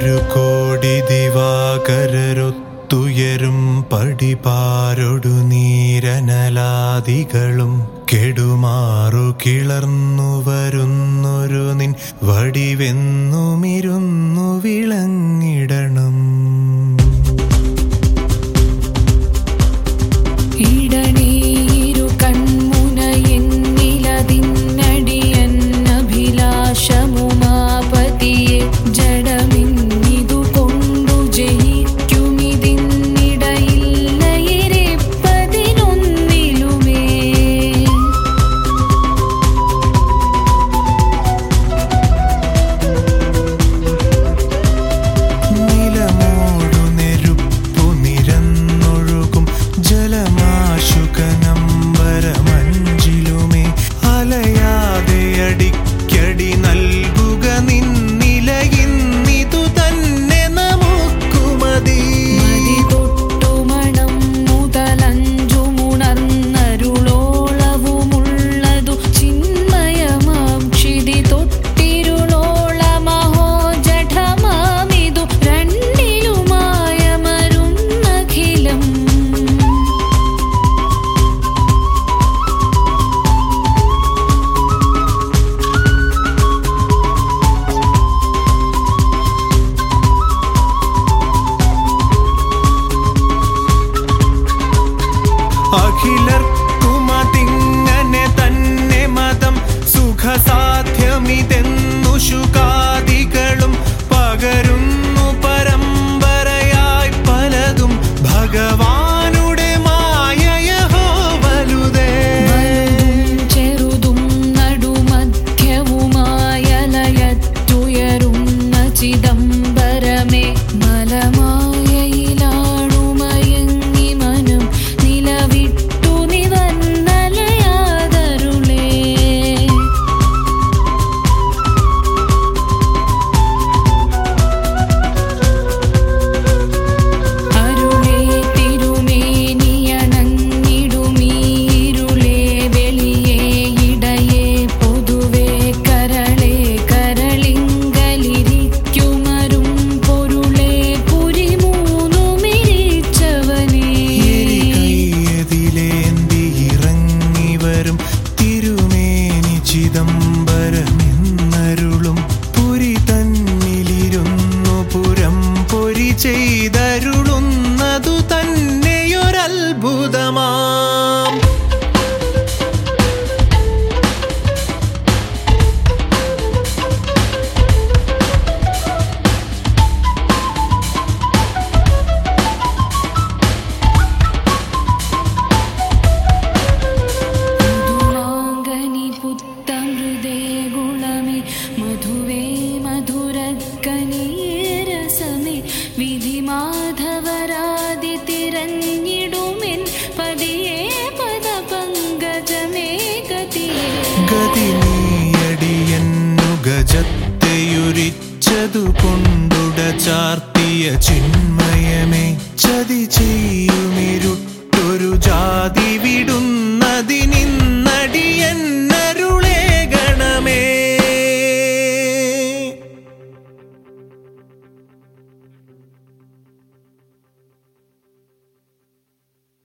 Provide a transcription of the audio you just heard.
ഒരു കോടി ദിവാകരരൊത്തുയരും പടിപാരൊടു നീരനലാദികളും കെടുമാറു കിളർന്നു വരുന്നൊരു നിൻ വടിവെന്നുമിരുന്നു വിളങ്ങിടണം ഇടനീരു കൺമുനയെന്നിലതിന്നടിയന്നഭിലാഷമുമാപതിയെ ജഡമിന്നിതു കൊണ്ടു ജയിക്കുമിതിന്നിടയില്ലയിരിപ്പതിനൊന്നിലുമേ നിലമോടു നെരുപ്പു നിരന്നൊഴുകും ജലമാശുകനമ്പരമഞ്ചിലുമേ അലയാതെ അടിക്കടി നൽകുക നിന്നിലയിന്നിതു തന്നെ നമുക്കുമതി മതി തൊട്ടുമണം മുതലഞ്ചുമുണർന്നരുളോളവുമുള്ളതു ചിന്മയമാം ക്ഷിതി തൊട്ടിരുളോളമഹോ ജഠമാമിതു രണ്ടിലുമായ മരുന്നഖിലം അഖിലർക്കുമതിങ്ങനെ തന്നെ മതം സുഖസാധ്യമിതെന്നു ശുകാദികളും പകരുന്നു പരമ്പരയായി പലതും ഭഗവാനുടെ മായയഹോ വലുതേ വലുതും ചെറുതും നടുമധ്യവുമായലയറ്റുയരുന്ന ചിദംബരമേ മലമായയിലാണുമയങ്ങി മനം നിലവിട്ടു നിവന്നലയാതരുളേ അരുളേ തിരുമേനിയണഞ്ഞിടുമീരുളേ വെളിയേ ഇടയേ പൊതുവേ കരളേ കരളിങ്കലിരിക്കുമരും പൊരുളേ പുരി മൂന്നുമിരിച്ചവനേ എരികൈയതിലേന്തി ഇറങ്ങി വരും തിരുമേനി ചിദംബരമെന്നരുളും പുരി തന്നിലിരുന്നു പുരം പൊരി ചെയ്തരുളുന്നതു തന്നെയൊരത്ഭുതമാം മധുവാങ്കനി പുത്തമൃതേ ഗുണമേ മധുവേ മധുരക്കനിയേ രസമേ വിധി മാധവരാതി തിരഞ്ഞിടുമെൻ പതിയേ പദ പങ്കജമേ ഗതിയേ ഗതി നീയടിയന്നു ഗജത്തെയുരിച്ചതു കൊണ്ടുട ചാർത്തിയ ചിന്മയമേ ചതി ചെയ്യ